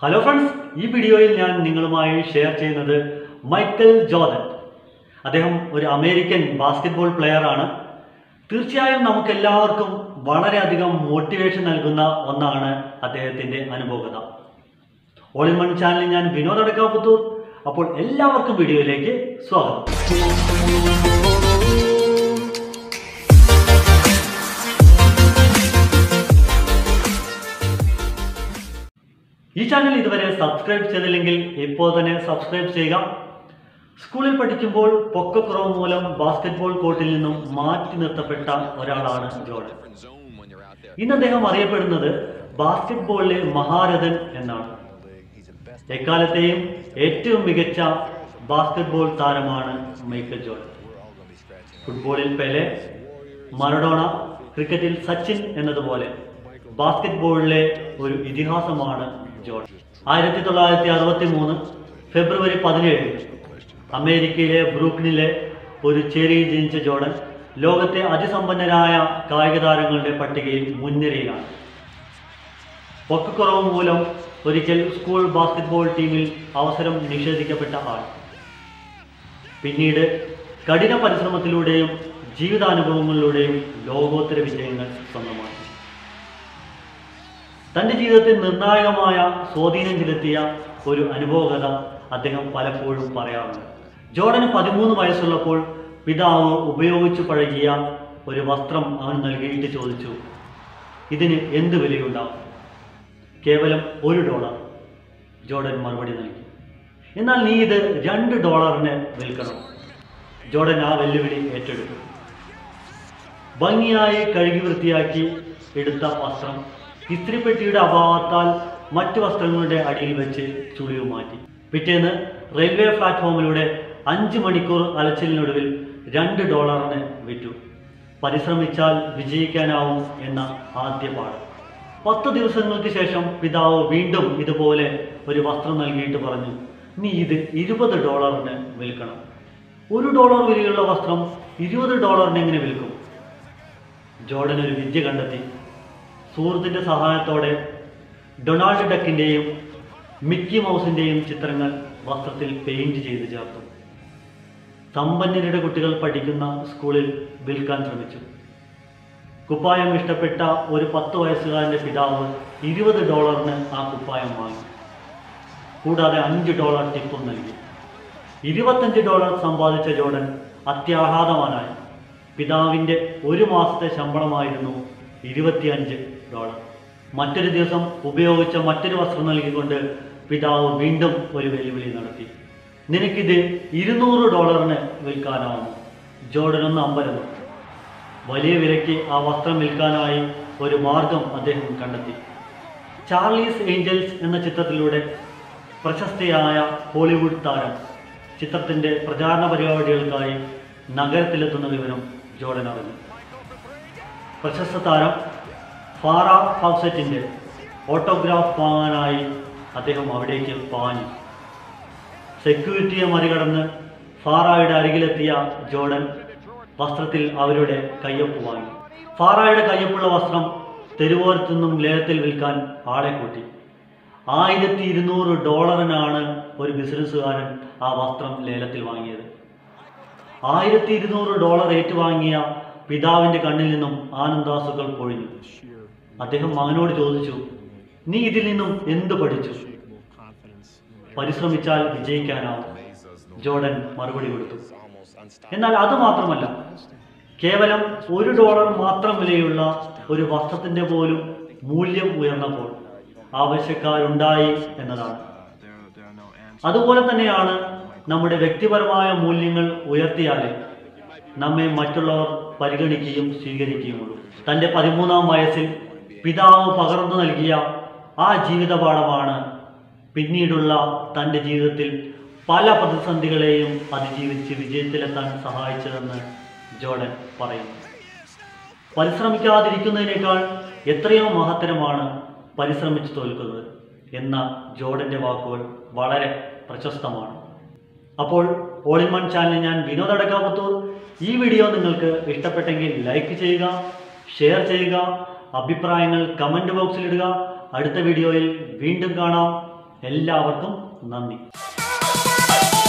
hello friends ഈ വീഡിയോയിൽ ഞാൻ നിങ്ങളുമായി ഷെയർ ചെയ്യുന്നത് മൈക്കൽ ജോർഡൻ അദ്ദേഹം ഒരു അമേരിക്കൻ ബാസ്കറ്റ്ബോൾ പ്ലെയർ ആണ് തീർച്ചയായും നമുക്ക് എല്ലാവർക്കും വളരെയധികം മോട്ടിവേഷൻ നൽകുന്ന ഒന്നാണ് അദ്ദേഹത്തിൻ്റെ അനുഭവകഥ ഓൾ ഇൻ വൺ ചാനലിൽ ഞാൻ വിനോദ് അടക്കാപുത്തൂർ അപ്പോൾ എല്ലാവർക്കും വീഡിയോയിലേക്ക് സ്വാഗതം ഈ ചാനൽ ഇതുവരെ സബ്സ്ക്രൈബ് ചെയ്തില്ലെങ്കിൽ ഇപ്പോൾ തന്നെ സബ്സ്ക്രൈബ് ചെയ്യുക സ്കൂളിൽ പഠിക്കുമ്പോൾ പൊക്കക്കുറവ് മൂലം ബാസ്കറ്റ്ബോൾ കോർട്ടിൽ നിന്നും മാറ്റി നിർത്തപ്പെട്ട ഒരാളാണ് ജോർഡൻ ഇന്ന് അദ്ദേഹം അറിയപ്പെടുന്നത് ബാസ്കറ്റ്ബോളിലെ മഹാരഥൻ എന്നാണ് എക്കാലത്തെയും ഏറ്റവും മികച്ച ബാസ്കറ്റ്ബോൾ താരമാണ് മൈക്കൽ ജോർഡൻ ഫുട്ബോളിൽ പെലെ മറഡോണ ക്രിക്കറ്റിൽ സച്ചിൻ എന്നതുപോലെ ബാസ്കറ്റ്ബോളിലെ ഒരു ഇതിഹാസമാണ് ജോർഡൻ ആയിരത്തി തൊള്ളായിരത്തി അറുപത്തി മൂന്ന് ഫെബ്രുവരി പതിനേഴ് അമേരിക്കയിലെ ബ്രൂക്ലിനിലെ ഒരു ചേരിയിൽ ജനിച്ച ജോർഡൻ ലോകത്തെ അതിസമ്പന്നരായ കായിക താരങ്ങളുടെ പട്ടികയിൽ മുൻനിരയിലാണ് പൊക്കക്കുറവ് മൂലം ഒരിക്കൽ സ്കൂൾ ബാസ്കറ്റ്ബോൾ ടീമിൽ അവസരം നിഷേധിക്കപ്പെട്ട ആൾ പിന്നീട് കഠിന പരിശ്രമത്തിലൂടെയും ജീവിതാനുഭവങ്ങളിലൂടെയും ലോകോത്തര വിജയങ്ങൾ സ്വന്തമാക്കി തൻ്റെ ജീവിതത്തിൽ നിർണായകമായ സ്വാധീനം ചെലുത്തിയ ഒരു അനുഭവകഥ അദ്ദേഹം പലപ്പോഴും പറയാറുണ്ട് ജോർഡന് പതിമൂന്ന് വയസ്സുള്ളപ്പോൾ പിതാവ് ഉപയോഗിച്ചു പഴകിയ ഒരു വസ്ത്രം അവൻ നൽകിയിട്ട് ചോദിച്ചു ഇതിന് എന്ത് വിലയുണ്ടാവും കേവലം ഒരു ഡോളർ ജോർഡൻ മറുപടി നൽകി എന്നാൽ നീ ഇത് രണ്ട് ഡോളറിന് വിൽക്കണം ജോർഡൻ ആ വെല്ലുവിളി ഏറ്റെടുത്തു ഭംഗിയായി കഴുകി വൃത്തിയാക്കി എടുത്ത വസ്ത്രം ഇസ്ത്രിപ്പെട്ടിയുടെ അഭാവത്താൽ മറ്റു വസ്ത്രങ്ങളുടെ അടിയിൽ വെച്ച് ചുളിവ് മാറ്റി പിറ്റേന്ന് റെയിൽവേ പ്ലാറ്റ്ഫോമിലൂടെ അഞ്ച് മണിക്കൂർ അലച്ചിലിനൊടുവിൽ രണ്ട് ഡോളറിന് വിറ്റു പരിശ്രമിച്ചാൽ വിജയിക്കാനാവും എന്ന ആദ്യ പാഠം പത്ത് ദിവസങ്ങൾക്ക് ശേഷം പിതാവ് വീണ്ടും ഇതുപോലെ ഒരു വസ്ത്രം നൽകിയിട്ട് പറഞ്ഞു നീ ഇത് ഇരുപത് ഡോളറിന് വിൽക്കണം ഒരു ഡോളർ വിലയുള്ള വസ്ത്രം ഇരുപത് ഡോളറിന് എങ്ങനെ വിൽക്കും ജോർഡൻ ഒരു വിദ്യ കണ്ടെത്തി സുഹൃത്തിൻ്റെ സഹായത്തോടെ ഡൊണാൾഡ് ഡക്കിൻ്റെയും മിക്കി മൗസിൻ്റെയും ചിത്രങ്ങൾ വസ്ത്രത്തിൽ പെയിന്റ് ചെയ്ത് ചേർത്തു സമ്പന്നരുടെ കുട്ടികൾ പഠിക്കുന്ന സ്കൂളിൽ വിൽക്കാൻ ശ്രമിച്ചു കുപ്പായം ഇഷ്ടപ്പെട്ട ഒരു പത്ത് വയസ്സുകാരൻ്റെ പിതാവ് ഇരുപത് ഡോളറിന് ആ കുപ്പായം വാങ്ങി കൂടാതെ അഞ്ച് ഡോളർ ടിപ്പും നൽകി ഇരുപത്തഞ്ച് ഡോളർ സമ്പാദിച്ച ജോർഡൻ അത്യാഹ്ലാദവാനായി പിതാവിൻ്റെ ഒരു മാസത്തെ ശമ്പളമായിരുന്നു ഇരുപത്തിയഞ്ച് ഡോളർ മറ്റൊരു ദിവസം ഉപയോഗിച്ച മറ്റൊരു വസ്ത്രം നൽകിക്കൊണ്ട് പിതാവ് വീണ്ടും ഒരു വെല്ലുവിളി നടത്തി നിനക്കിത് ഇരുന്നൂറ് ഡോളറിന് വിൽക്കാനാവുന്നു ജോർഡൻ ഒന്ന് അമ്പരന്നു വലിയ വിലയ്ക്ക് ആ വസ്ത്രം വിൽക്കാനായി ഒരു മാർഗം അദ്ദേഹം കണ്ടെത്തി ചാർലീസ് ഏഞ്ചൽസ് എന്ന ചിത്രത്തിലൂടെ പ്രശസ്തയായ ഹോളിവുഡ് താരം ചിത്രത്തിൻ്റെ പ്രചാരണ പരിപാടികൾക്കായി നഗരത്തിലെത്തുന്ന വിവരം ജോർഡൻ അറിഞ്ഞു പ്രശസ്ത താരം ഫാറ ഫൗസറ്റിൻ്റെ ഓട്ടോഗ്രാഫ് വാങ്ങാനായി അദ്ദേഹം അവിടേക്ക് പാഞ്ഞു സെക്യൂരിറ്റിയെ മറികടന്ന് ഫാറായുടെ അരികിലെത്തിയ ജോർഡൻ വസ്ത്രത്തിൽ അവരുടെ കയ്യൊപ്പ് വാങ്ങി ഫാറായുടെ കയ്യൊപ്പുള്ള വസ്ത്രം തെരുവോരത്തു നിന്നും ലേലത്തിൽ വിൽക്കാൻ ആളെ കൂട്ടി ആയിരത്തി ഇരുന്നൂറ് ഡോളറിനാണ് ഒരു ബിസിനസ്സുകാരൻ ആ വസ്ത്രം ലേലത്തിൽ വാങ്ങിയത് ആയിരത്തി ഇരുന്നൂറ് ഡോളർ ഏറ്റുവാങ്ങിയ പിതാവിന്റെ കണ്ണിൽ നിന്നും ആനന്ദാസുകൾ പൊഴിഞ്ഞു അദ്ദേഹം മകനോട് ചോദിച്ചു നീ ഇതിൽ നിന്നും എന്ത് പഠിച്ചു പരിശ്രമിച്ചാൽ വിജയിക്കാനാവും ജോർഡൻ മറുപടി കൊടുത്തു എന്നാൽ അത് മാത്രമല്ല കേവലം ഒരു ഡോളർ മാത്രം വിലയുള്ള ഒരു വസ്ത്രത്തിന്റെ പോലും മൂല്യം ഉയർന്നപ്പോൾ ആവശ്യക്കാരുണ്ടായി എന്നതാണ് അതുപോലെ തന്നെയാണ് നമ്മുടെ വ്യക്തിപരമായ മൂല്യങ്ങൾ ഉയർത്തിയാലേ നമ്മെ മറ്റുള്ളവർ പരിഗണിക്കുകയും സ്വീകരിക്കുകയുമുള്ളൂ തൻ്റെ പതിമൂന്നാം വയസ്സിൽ പിതാവ് പകർന്നു നൽകിയ ആ ജീവിതപാഠമാണ് പിന്നീടുള്ള തൻ്റെ ജീവിതത്തിൽ പല പ്രതിസന്ധികളെയും അതിജീവിച്ച് വിജയത്തിലെത്താൻ സഹായിച്ചതെന്ന് ജോർഡൻ പറയുന്നു പരിശ്രമിക്കാതിരിക്കുന്നതിനേക്കാൾ എത്രയോ മഹത്തരമാണ് പരിശ്രമിച്ച് തോൽക്കുന്നത് എന്ന ജോർഡന്റെ വാക്കുകൾ വളരെ പ്രശസ്തമാണ് അപ്പോൾ ഓൾ ഇൻ വൺ ചാനൽ ഞാൻ വിനോദ് അടക്കാപുത്തൂർ ഈ വീഡിയോ നിങ്ങൾക്ക് ഇഷ്ടപ്പെട്ടെങ്കിൽ ലൈക്ക് ചെയ്യുക ഷെയർ ചെയ്യുക അഭിപ്രായങ്ങൾ കമൻറ്റ് ബോക്സിൽ ഇടുക അടുത്ത വീഡിയോയിൽ വീണ്ടും കാണാം എല്ലാവർക്കും നന്ദി